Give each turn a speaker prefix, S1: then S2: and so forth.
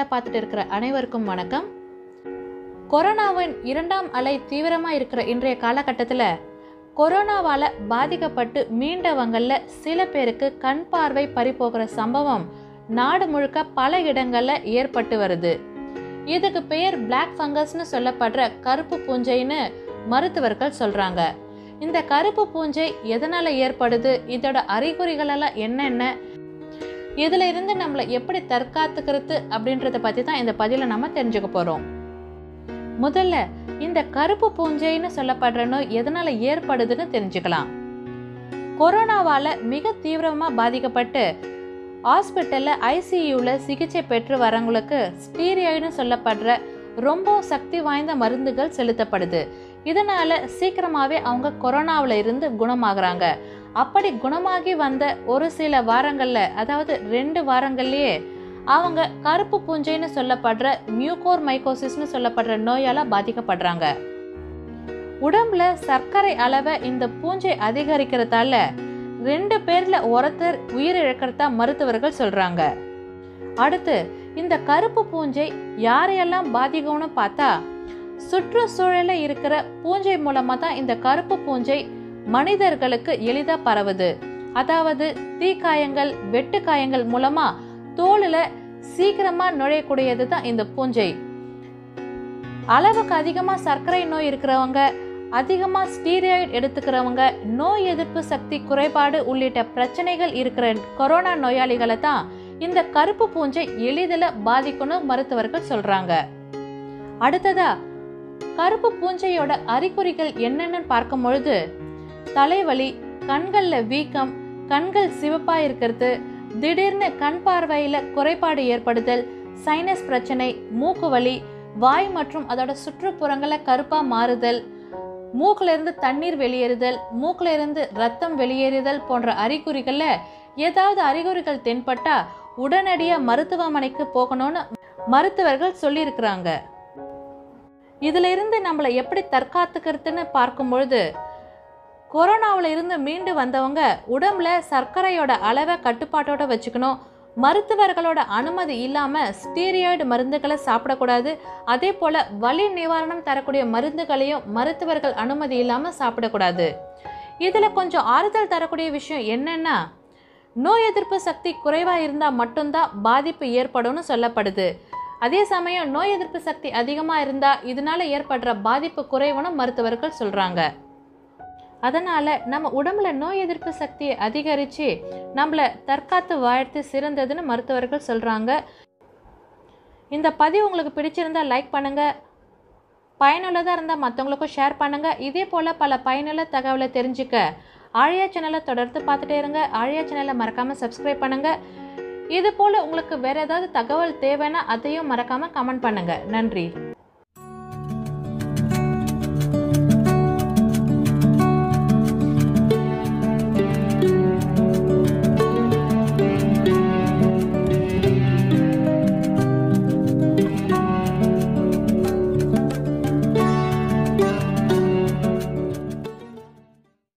S1: பார்த்துட்டு இருக்கிற அனைவருக்கும் வணக்கம் கொரோனாவின் இரண்டாம் அலை தீவிரமாக இருக்கிற இன்றைய காலகட்டத்தில் கொரோனாவால் பாதிக்கப்பட்டு மீண்டவங்களில் சில பேருக்கு கண் பார்வை பறிபோகிற சம்பவம் நாடு முழுக்க பல இடங்களில் ஏற்பட்டு வருது இதுக்கு பெயர் பிளாக் ஃபங்கஸ்னு சொல்லப்படுற கருப்பு பூஞ்சைன்னு மருத்துவர்கள் சொல்றாங்க இந்த கருப்பு பூஞ்சை எதனால ஏற்படுது இதோட அறிகுறிகள் எல்லாம் என்னென்ன இதுல இருந்து நம்மளை எப்படி தற்காத்துக்கிறது அப்படின்றத பத்தி தான் இந்த பதில நம்ம தெரிஞ்சுக்க போறோம் முதல்ல இந்த கருப்பு பூஞ்சைன்னு சொல்லப்படுற நோய் எதனால ஏற்படுதுன்னு தெரிஞ்சுக்கலாம் கொரோனாவால மிக தீவிரமா பாதிக்கப்பட்டு ஹாஸ்பிட்டல்ல ஐசியூல சிகிச்சை பெற்று வரவங்களுக்கு ஸ்டீரியாய்டுன்னு சொல்லப்படுற ரொம்ப சக்தி வாய்ந்த மருந்துகள் செலுத்தப்படுது இதனால சீக்கிரமாவே அவங்க கொரோனாவில் இருந்து குணமாகறாங்க அப்படி குணமாகி வந்த ஒரு சில வாரங்கள்ல அதாவது ரெண்டு வாரங்கள்லயே அவங்க கருப்பு பூஞ்சைன்னு சொல்லப்படுற மியூகோர் மைக்கோசிஸ்னு சொல்லப்படுற நோயால பாதிக்கப்படுறாங்க உடம்புல சர்க்கரை அளவை இந்த பூஞ்சை அதிகரிக்கிறதால ரெண்டு பேர்ல ஒருத்தர் உயிரிழக்கிறதா மருத்துவர்கள் சொல்றாங்க அடுத்து இந்த கருப்பு பூஞ்சை யாரையெல்லாம் பாதிக்கும்னு பார்த்தா சுற்றுச்சூழல இருக்கிற பூஞ்சை மூலமா தான் இந்த கருப்பு பூஞ்சை மனிதர்களுக்கு எளிதா பரவுது அதாவது தீக்காயங்கள் வெட்டுக்காயங்கள் மூலமா தோலுல சீக்கிரமா நுழையக்கூடியது தான் இந்த பூஞ்சை அளவுக்கு அதிகமா சர்க்கரை நோய் இருக்கிறவங்க அதிகமா ஸ்டீராய்டு எடுத்துக்கிறவங்க நோய் எதிர்ப்பு சக்தி குறைபாடு உள்ளிட்ட பிரச்சனைகள் இருக்கிற கொரோனா நோயாளிகளை தான் இந்த கருப்பு பூஞ்சை எளிதில் பாதிக்கணும் மருத்துவர்கள் சொல்றாங்க அடுத்ததா கருப்பு பூஞ்சையோட அறிகுறிகள் என்னென்னு பார்க்கும் பொழுது தலைவலி கண்கள்ல வீக்கம் கண்கள் சிவப்பா இருக்கிறது திடீர்னு கண் பார்வையில குறைபாடு ஏற்படுதல் சைனஸ் பிரச்சனை மூக்கு வலி வாய் மற்றும் அதோட சுற்றுப்புறங்களை கருப்பா மாறுதல் மூக்குல இருந்து தண்ணீர் வெளியேறுதல் மூக்குல இருந்து ரத்தம் வெளியேறுதல் போன்ற அறிகுறிகள்ல ஏதாவது அறிகுறிகள் தென்பட்டா உடனடியா மருத்துவமனைக்கு போகணும்னு மருத்துவர்கள் சொல்லியிருக்கிறாங்க இதுல இருந்து நம்மளை எப்படி தற்காத்துக்கிறதுன்னு பார்க்கும் பொழுது கொரோனாவில் இருந்து மீண்டு வந்தவங்க உடம்புல சர்க்கரையோட அளவை கட்டுப்பாட்டோட வச்சுக்கணும் மருத்துவர்களோட அனுமதி இல்லாம ஸ்டீரியாய்டு மருந்துகளை சாப்பிடக்கூடாது அதே போல வலி நிவாரணம் தரக்கூடிய மருந்துகளையும் மருத்துவர்கள் அனுமதி இல்லாம சாப்பிடக்கூடாது இதுல கொஞ்சம் ஆறுதல் தரக்கூடிய விஷயம் என்னன்னா நோய் எதிர்ப்பு சக்தி குறைவா இருந்தா மட்டும்தான் பாதிப்பு ஏற்படும்னு சொல்லப்படுது அதே சமயம் நோய் எதிர்ப்பு சக்தி அதிகமா இருந்தா இதனால ஏற்படுற பாதிப்பு குறைவுன்னு மருத்துவர்கள் சொல்றாங்க அதனால நம்ம உடம்புல நோய் எதிர்ப்பு சக்தியை அதிகரிச்சு நம்மள தற்காத்து வாழ்த்து சிறந்ததுன்னு மருத்துவர்கள் சொல்றாங்க இந்த பதிவு உங்களுக்கு பிடிச்சிருந்தா லைக் பண்ணுங்க பயனுள்ளதாக இருந்தால் மற்றவங்களுக்கும் ஷேர் பண்ணுங்க இதே போல் பல பயனுள்ள தகவலை தெரிஞ்சுக்க ஆழியா சேனலை தொடர்ந்து பார்த்துட்டே இருங்க ஆழியா சேனலை மறக்காமல் சப்ஸ்கிரைப் பண்ணுங்க இது போல் உங்களுக்கு வேற ஏதாவது தகவல் தேவைன்னா அதையும் மறக்காமல் கமெண்ட் பண்ணுங்க நன்றி